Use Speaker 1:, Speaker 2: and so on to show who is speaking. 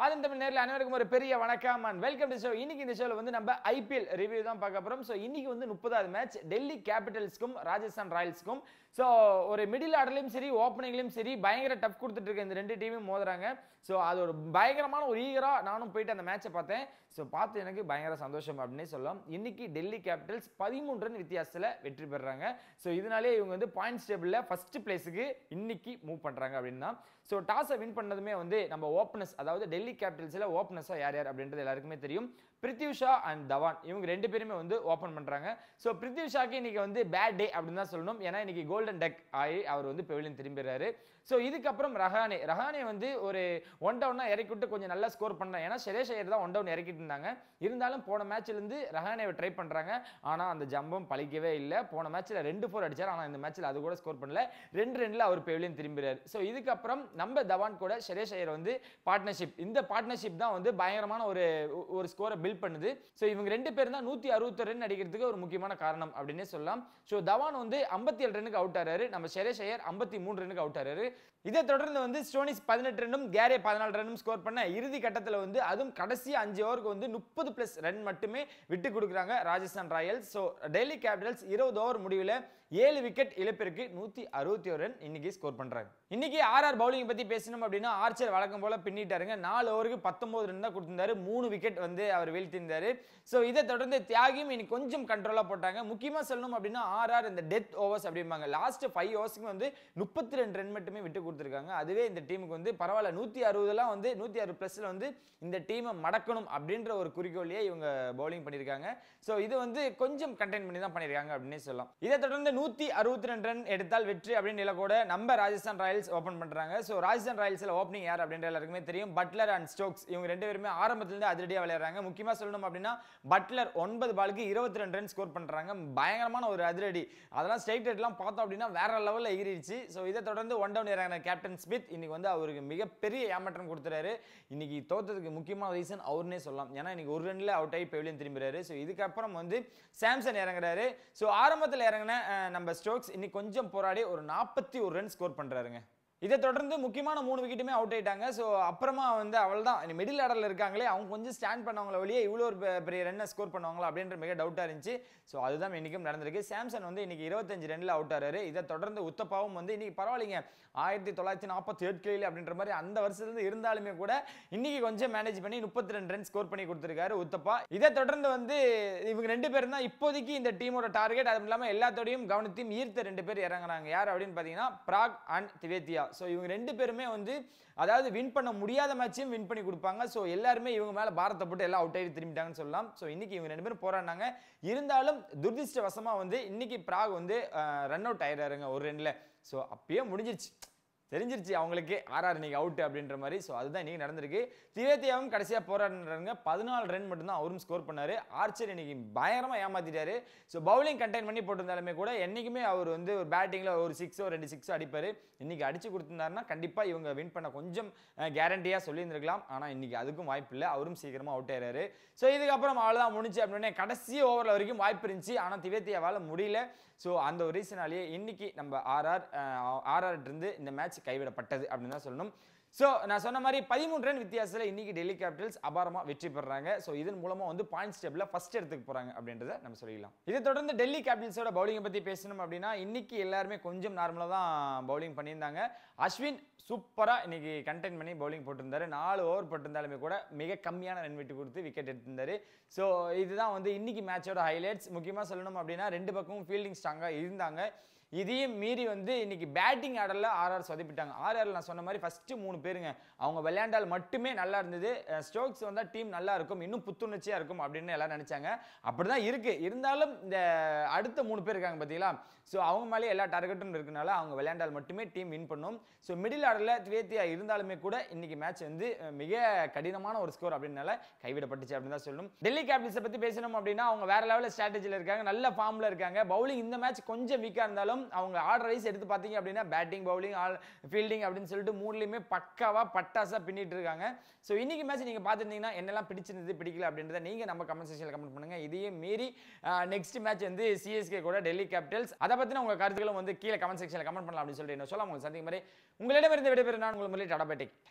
Speaker 1: ஆதன் தமிழ் நேரில் அனைவருக்கும் ஒரு பெரிய வணக்கம் அண்ட் வெல்கம் டு ஷோ இன்னைக்கு இந்த ஷோல வந்து நம்ம ஐபிஎல் ரிவ்யூ தான் பார்க்க போறோம் ஸோ இன்னைக்கு வந்து முப்பதாவது மேட்ச் டெல்லி கேபிட்டல்ஸ்க்கும் ராஜஸ்தான் ராயல்ஸ்க்கும் ஸோ ஒரு மிடில் ஆர்டர்லையும் சரி ஓப்பனிங்லையும் சரி பயங்கர டஃப் கொடுத்துட்டு இருக்க இந்த ரெண்டு டீமும் மோதுறாங்க ஸோ அது ஒரு பயங்கரமான ஒரு ஈகரா நானும் போயிட்டு அந்த மேட்சை பார்த்தேன் ஸோ பார்த்து எனக்கு பயங்கர சந்தோஷம் அப்படின்னே சொல்லலாம் இன்னைக்கு டெல்லி கேபிட்டல்ஸ் பதிமூன்று ரன் வித்தியாசத்தில் வெற்றி பெறுறாங்க ஸோ இதனாலே இவங்க வந்து பாயிண்ட்ஸ் டேபிளில் ஃபர்ஸ்ட் பிளேஸுக்கு இன்னைக்கு மூவ் பண்ணுறாங்க அப்படின்னா ஸோ டாஸை வின் பண்ணதுமே வந்து நம்ம ஓப்பனர்ஸ் அதாவது டெல்லி கேபிட்டல்ஸில் ஓப்பனர்ஸாக யார் யார் அப்படின்றது எல்லாருக்குமே தெரியும் பிருத்யூஷா அண்ட் தவான் இவங்க ரெண்டு பேருமே வந்து ஓப்பன் பண்ணுறாங்க ஸோ பிருத்யூஷாக்கு இன்னைக்கு வந்து பேட் டே அப்படின்னு தான் சொல்லணும் ஏன்னா இன்னைக்கு கோல்டன் டெக் ஆகி அவர் வந்து பெவிலியன் திரும்பிடுறாரு ஸோ இதுக்கப்புறம் ரஹானே ரஹானே வந்து ஒரு ஒன் டவுனா இறக்கி விட்டு கொஞ்சம் நல்லா ஸ்கோர் பண்ணாங்க ஏன்னா சுரேஷ் ஐயர் தான் ஒன் டவுன் இறக்கிட்டு இருந்தாங்க இருந்தாலும் போன மேட்ச்லேருந்து ரஹானேவை ட்ரை பண்ணுறாங்க ஆனால் அந்த ஜம்பம் பழிக்கவே இல்லை போன மேட்ச்சில் ரெண்டு ஃபோர் அடிச்சார் ஆனால் இந்த மேட்ச்சில் அது கூட ஸ்கோர் பண்ணல ரெண்டு ரெண்டில் அவர் பெவிலியன் திரும்பிறாரு ஸோ இதுக்கப்புறம் நம்ம தவான் கூட சுரேஷ் ஐயர் வந்து பார்ட்னர்ஷிப் இந்த பார்ட்னர்ஷிப் தான் வந்து பயங்கரமான ஒரு ஒரு ஸ்கோரை பில்ட் பண்ணுது ஸோ இவங்க ரெண்டு பேரும் தான் நூற்றி அறுபத்தி ரன் அடிக்கிறதுக்கு ஒரு முக்கியமான காரணம் அப்படின்னே சொல்லலாம் ஸோ தவான் வந்து ஐம்பத்தி ஏழு ரன்னுக்கு அவுட் ஆறாரு நம்ம சுரேஷ் ஐயர் ஐம்பத்தி மூணு ரன்னுக்கு அவுட் ஆறாரு இதை தொடர்ந்து வந்து ஸ்டோனிஸ் பதினெட்டு ரன்னும் கேரே பதினாலு ரன்னும் ஸ்கோர் பண்ண இறுதி கட்டத்தில் வந்து அதுவும் கடைசி அஞ்சு ஓவருக்கு வந்து முப்பது பிளஸ் ரன் மட்டுமே விட்டு கொடுக்குறாங்க Rajasthan Royals so Delhi Capitals இருபது ஓவர் முடிவில் ஏழு விக்கெட் இழப்பிற்கு நூற்றி அறுபத்தி ஒரு ரன் இன்னைக்கு ஸ்கோர் பண்ணுறாங்க இன்னைக்கு ஆர்ஆர் பவுலிங் பற்றி பேசணும் அப்படின்னா ஆர்ச்சர் வழக்கம் போல பின்னிட்டாருங்க நாலு ஓவருக்கு பத்தொன்பது ரன் தான் கொடுத்திருந்தாரு மூணு விக்கெட் வந்து அவர் வீழ்த்திருந்தாரு ஸோ இதை தொடர்ந்து தியாகியும் இன்னைக்கு கொஞ்சம் கண்ட்ரோலாக போட்டாங்க முக்கியமாக சொல்லணும் அப்படின்னா ஆர்ஆர் இந்த டெத் ஓவர்ஸ் அப்படிம்பாங்க லாஸ்ட் ஃபைவ் ஓவர்ஸ்க்கு வந்து முப்பத்தி ரெண்டு ரன் மட்டுமே விட்டு கொடுத்துருக்காங்க அதுவே இந்த டீமுக்கு வந்து பரவாயில்ல நூற்றி அறுபதுலாம் வந்து நூற்றி அறுபது ப்ளஸில் வந்து இந்த டீமை மடக்கணும் அப்படின்ற ஒரு குறிக்கோளையே இவங்க பவுலிங் பண்ணியிருக்காங்க ஸோ இது வந்து கொஞ்சம் கண்டெயின் பண்ணி தான் பண்ணியிருக்காங்க அப்படின்னே சொல்லலாம் இதை தொடர்ந்து நூற்றி அறுபத்தி ரெண்டு ரன் எடுத்தால் வெற்றி அப்படின்னு நிலக்கூட நம்ம ராஜஸ்தான் ராயல்ஸ் ஓப்பன் பண்ணுறாங்க ஸோ ராஜஸ்தான் ராயல்ஸில் ஓப்பனிங் யார் அப்படின்ற எல்லாருக்குமே தெரியும் பட்லர் அண்ட் ஸ்டோக்ஸ் இவங்க ரெண்டு பேருமே ஆரம்பத்துலேருந்து அதிரடியாக விளையாடுறாங்க முக்கியமாக சொல்லணும் அப்படின்னா பட்லர் ஒன்பது பாலுக்கு இருபத்தி ரெண்டு ரன் ஸ்கோர் பண்ணுறாங்க பயங்கரமான ஒரு அதிரடி அதெல்லாம் ஸ்ட்ரைக் ரேட்லாம் பார்த்தோம் அப்படின்னா வேற லெவலில் எகிரிடுச்சு ஸோ இதை தொடர்ந்து ஒன் டவுன் இறங்கின கேப்டன் ஸ்மித் இன்னைக்கு வந்து அவருக்கு மிகப்பெரிய ஏமாற்றம் கொடுத்துறாரு இன்னைக்கு தோத்ததுக்கு முக்கியமான ரீசன் அவருனே சொல்லலாம் ஏன்னா இன்னைக்கு ஒரு ரன்ல அவுட் ஆகி பெவிலியன் திரும்புறாரு ஸோ இதுக்கப்புறம் வந்து சாம்சன் இறங்குறாரு ஸோ ஆரம்பத்தில் இறங்கின அஹ், நம்ம ஸ்டோக்ஸ் இன்னைக்கு கொஞ்சம் போராடி ஒரு நாற்பத்தி ஒரு ரன் ஸ்கோர் பண்ணுறாருங்க இதை தொடர்ந்து முக்கியமான மூணு விக்கெட்டுமே அவுட் ஆயிட்டாங்க ஸோ அப்புறமா வந்து அவள் தான் மிடில் ஆர்டரில் இருக்காங்களே அவங்க கொஞ்சம் ஸ்டாண்ட் பண்ணவங்கள வழியே இவ்வளோ ஒரு பெ- பெரிய ரன்னை ஸ்கோர் பண்ணுவாங்களா அப்படின்ற மிக டவுட்டாக இருந்துச்சு ஸோ அதுதான் இன்னைக்கும் நடந்திருக்கு சாம்சன் வந்து இன்னைக்கு இருபத்தஞ்சு ரன்ல அவுட் ஆறாரு இதை தொடர்ந்து உத்தப்பாவும் வந்து இன்னைக்கு பரவாயில்லைங்க ஆயிரத்தி தொள்ளாயிரத்தி நாற்பத்தி எட்டு அப்படின்ற மாதிரி அந்த வருஷத்துலேருந்து இருந்தாலுமே கூட இன்னைக்கு கொஞ்சம் மேனேஜ் பண்ணி முப்பத்தி ரெண்டு ரன் ஸ்கோர் பண்ணி கொடுத்துருக்காரு உத்தப்பா இதை தொடர்ந்து வந்து இவங்க ரெண்டு பேரும் தான் இப்போதைக்கு இந்த டீமோட டார்கெட் அதுவும் இல்லாமல் எல்லாத்தோடையும் கவனத்தையும் ஈர்த்த ரெண்டு பேர் இறங்குறாங்க யார் அப்படின்னு பார்த்தீங்கன்னா பிராக் அண்ட் திவேத்தியா ஸோ இவங்க ரெண்டு பேருமே வந்து அதாவது வின் பண்ண முடியாத மேட்சையும் வின் பண்ணி கொடுப்பாங்க ஸோ எல்லாருமே இவங்க மேலே பாரத்தை போட்டு எல்லாம் அவுட் ஆகி திரும்பிட்டாங்கன்னு சொல்லலாம் ஸோ இன்னைக்கு இவங்க ரெண்டு பேரும் போராடினாங்க இருந்தாலும் துரதிருஷ்டவசமாக வந்து இன்னைக்கு பிராக் வந்து ரன் அவுட் ஆயிடுறாருங்க ஒரு ரெண்டில் ஸோ அப்பயே முடிஞ்சிருச்சு தெரிஞ்சிருச்சு அவங்களுக்கு ஆர்ஆர் இன்னைக்கு அவுட் அப்படின்ற மாதிரி ஸோ அதுதான் இன்னைக்கு நடந்திருக்கு திவேத்தியாவும் கடைசியாக போராடுறாங்க பதினாலு ரன் மட்டும்தான் அவரும் ஸ்கோர் பண்ணாரு ஆர்ச்சர் இன்னைக்கு பயங்கரமாக ஏமாத்திட்டாரு ஸோ பவுலிங் கண்டெயின் பண்ணி போட்டிருந்தாலுமே கூட என்னைக்குமே அவர் வந்து ஒரு பேட்டிங்கில் ஒரு சிக்ஸோ ரெண்டு சிக்ஸோ அடிப்பார் இன்னைக்கு அடிச்சு கொடுத்திருந்தாருன்னா கண்டிப்பாக இவங்க வின் பண்ண கொஞ்சம் கேரண்டியாக சொல்லியிருந்திருக்கலாம் ஆனால் இன்னைக்கு அதுக்கும் வாய்ப்பு இல்லை அவரும் சீக்கிரமாக அவுட் ஆயிறாரு ஸோ இதுக்கப்புறம் அவ்வளோதான் முடிஞ்சு அப்படின்னே கடைசி ஓவரில் வரைக்கும் வாய்ப்பு இருந்துச்சு ஆனால் திவேத்தியாவால் முடியல ஸோ அந்த ஒரு ரீசனாலேயே இன்னைக்கு நம்ம ஆர்ஆர் ஆர்ஆர் இருந்து இந்த மேட்ச் கைவிடப்பட்டது அப்படின்னு தான் சொல்லணும் ஸோ நான் சொன்ன மாதிரி பதிமூணு ரன் வித்தியாசத்தில் இன்னைக்கு டெல்லி கேபிட்டல்ஸ் அபாரமாக வெற்றி பெறாங்க ஸோ இதன் மூலமாக வந்து பாயிண்ட்ஸ் டேபிளில் ஃபர்ஸ்ட் இடத்துக்கு போகிறாங்க அப்படின்றத நம்ம சொல்லிக்கலாம் இதை தொடர்ந்து டெல்லி கேபிட்டல்ஸோட பவுலிங்கை பற்றி பேசணும் அப்படின்னா இன்னைக்கு எல்லாருமே கொஞ்சம் நார்மலாக தான் பவுலிங் பண்ணியிருந்தாங்க அஸ்வின் சூப்பராக இன்னைக்கு கண்டெயின் பண்ணி பவுலிங் போட்டிருந்தாரு நாலு ஓவர் போட்டிருந்தாலுமே கூட மிக கம்மியான ரன் விட்டு கொடுத்து விக்கெட் எடுத்திருந்தாரு ஸோ இதுதான் வந்து இன்னைக்கு மேட்சோட ஹைலைட்ஸ் முக்கியமாக சொல்லணும் அப்படின்னா ரெண்டு பக்கமும் ஃபீல்டிங் ஸ்ட்ராங்காக இருந்தாங்க இதையும் மீறி வந்து இன்னைக்கு பேட்டிங் ஆர்டரில் ஆர்ஆர் சொதப்பிட்டாங்க ஆர்ஆர் நான் சொன்ன மாதிரி ஃபர்ஸ்ட் மூணு பேருங்க அவங்க விளையாண்டால் மட்டுமே நல்லா இருந்தது ஸ்டோக்ஸ் வந்தால் டீம் நல்லா இருக்கும் இன்னும் புத்துணர்ச்சியாக இருக்கும் அப்படின்னு எல்லாரும் நினைச்சாங்க அப்படிதான் இருக்கு இருந்தாலும் இந்த அடுத்த மூணு பேர் இருக்காங்க பார்த்தீங்களா ஸோ அவங்க மேலே எல்லா டார்கெட்டும் இருக்கனால அவங்க விளையாண்டால் மட்டுமே டீம் வின் பண்ணும் ஸோ மிடில் ஆர்டரில் திவேத்தியா இருந்தாலுமே கூட இன்னைக்கு மேட்ச் வந்து அஹ், மிக கடினமான ஒரு ஸ்கோர் அப்படின்னால கைவிடப்பட்டுச்சு அப்படின்னு தான் சொல்லணும் டெல்லி கேபிட்டல்ஸை பற்றி பேசணும் அப்படின்னா அவங்க வேற லெவலில் ஸ்ட்ராட்டஜியில் இருக்காங்க நல்ல ஃபார்மில் இருக்காங்க பவுலிங் இந்த மேட்ச் கொஞ்சம் வீக்காக இருந்தாலும் அவங்க ஆர்டர் வைஸ் எடுத்து பார்த்தீங்க அப்படின்னா பேட்டிங் பவுலிங் ஆல் ஃபீல்டிங் அப்படின்னு சொல்லிட்டு மூணுலையுமே பக்காவாக பட்டாசாக பின்னிட்டு இருக்காங்க ஸோ இன்னைக்கு மேட்ச் நீங்கள் பார்த்துருந்தீங்கன்னா என்னெல்லாம் பிடிச்சிருந்தது பிடிக்கல அப்படின்றத நீங்கள் நம்ம கமெண்ட் செக்ஷனில் கமெண்ட் பண்ணுங்க இதையே மீறி நெக்ஸ்ட் மேட்ச் வந்து சிஎஸ்கே கூட டெல்லி கேபிட்டல்ஸ் அதை பற்றின உங்கள் கருத்துக்களும் வந்து கீழே கமெண்ட் செக்ஷனில் கமெண்ட் பண்ணலாம் அப்படின்னு சொல்லிட்டு என்ன சொல்ல உங்களுக்கு சந்திக்கும் மாதிரி உங்களிடமிருந்து விடைபெறும் நான் உங்கள் முன்னாடி டடாபேட்டிக்